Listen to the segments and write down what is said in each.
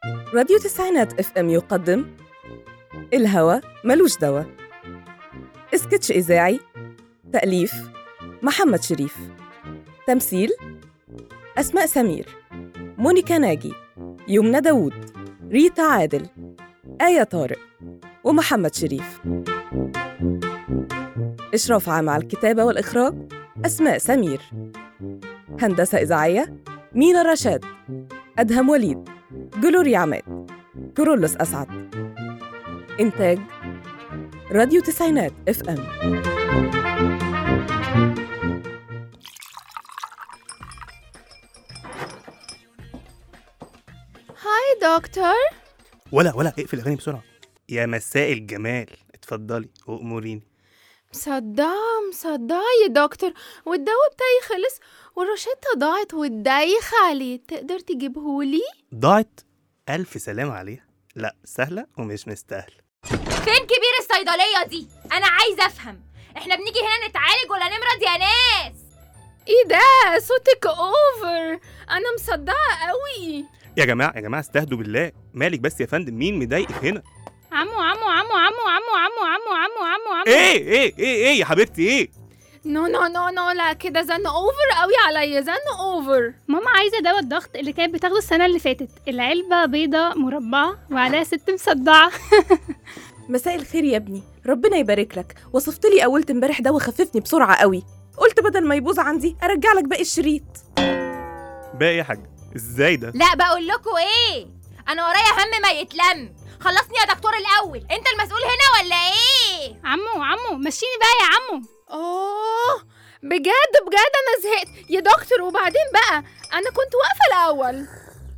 راديو تسعينات اف ام يقدم الهوى ملوش دوا اسكتش إذاعي تأليف محمد شريف تمثيل أسماء سمير مونيكا ناجي يمنى داوود ريتا عادل آية طارق ومحمد شريف إشراف عام على الكتابة والإخراج أسماء سمير هندسة إذاعية مينا رشاد أدهم وليد جلوري عماد كورولوس أسعد إنتاج راديو تسعينات اف ام هاي دكتور ولا ولا اقفل الاغاني بسرعه يا مساء الجمال اتفضلي واموريني مصدعة مصدعة يا دكتور والدواء بتاعي خلص والروشتة ضاعت والدايخ عليه تقدر تجيبهولي؟ ضاعت الف سلام عليها لا سهله ومش مستاهله فين كبير الصيدلية دي؟ أنا عايزة أفهم إحنا بنيجي هنا نتعالج ولا نمرض يا ناس؟ ايه ده صوتك اوفر انا مصدعة قوي يا جماعه يا جماعه استهدوا بالله مالك بس يا فندم مين مضايقك هنا عمو عمو عمو عمو عمو عمو عمو عمو عمو عمو ايه ايه ايه ايه يا حبيبتي ايه نو نو نو نو لا كده زن اوفر قوي عليا زن اوفر ماما عايزة دواء الضغط اللي كانت بتاخده السنة اللي فاتت العلبة بيضة مربعة وعليها ست مصدعة مساء الخير يا ابني ربنا يبارك لك وصفت لي اولت امبارح ده وخففني بسرعه قوي قلت بدل ما يبوظ عندي ارجع لك باقي الشريط باقي يا حاج ازاي ده لا بقول لكم إيه؟ أنا ورايا هم ما يتلم خلصني يا دكتور الأول أنت المسؤول هنا ولا إيه؟ عمو عمو مشيني بقى يا عمو اوه بجد بجد انا زهقت يا دكتور وبعدين بقى انا كنت واقفة الاول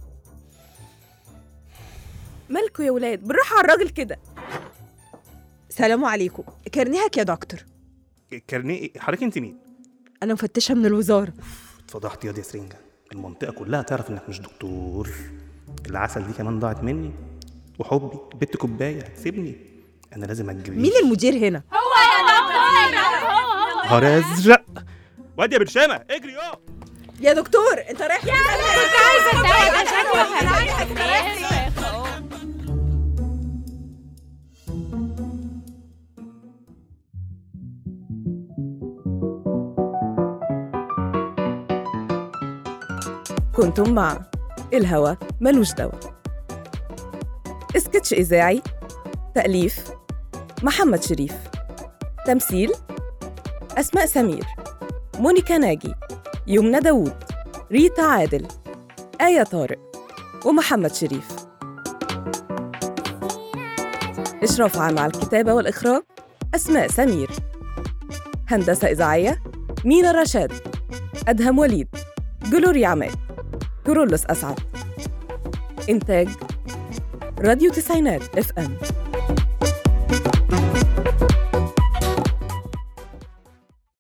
مالكوا يا ولاد بالراحه على الراجل كده سلام عليكم كارنيهك يا دكتور كارنيه إيه؟ حضرتك انت مين انا مفتشه من الوزاره اتفضحت ياض يا سرنجه المنطقه كلها تعرف انك مش دكتور العسل دي كمان ضاعت مني وحبي بنت كوبايه هتسيبني انا لازم اجري مين المدير هنا هو يا دكتور نهار ازرق واد يا برشامه اجري يو يا دكتور انت رايح فين؟ كنتم مع الهوى ملوش دوا اسكتش إذاعي تأليف محمد شريف تمثيل أسماء سمير مونيكا ناجي يمنى داوود ريتا عادل آية طارق ومحمد شريف إشراف عام على الكتابة والإخراج أسماء سمير هندسة إذاعية مينا رشاد أدهم وليد جلوري عماد كورولوس أسعد إنتاج راديو تسعينات اف ام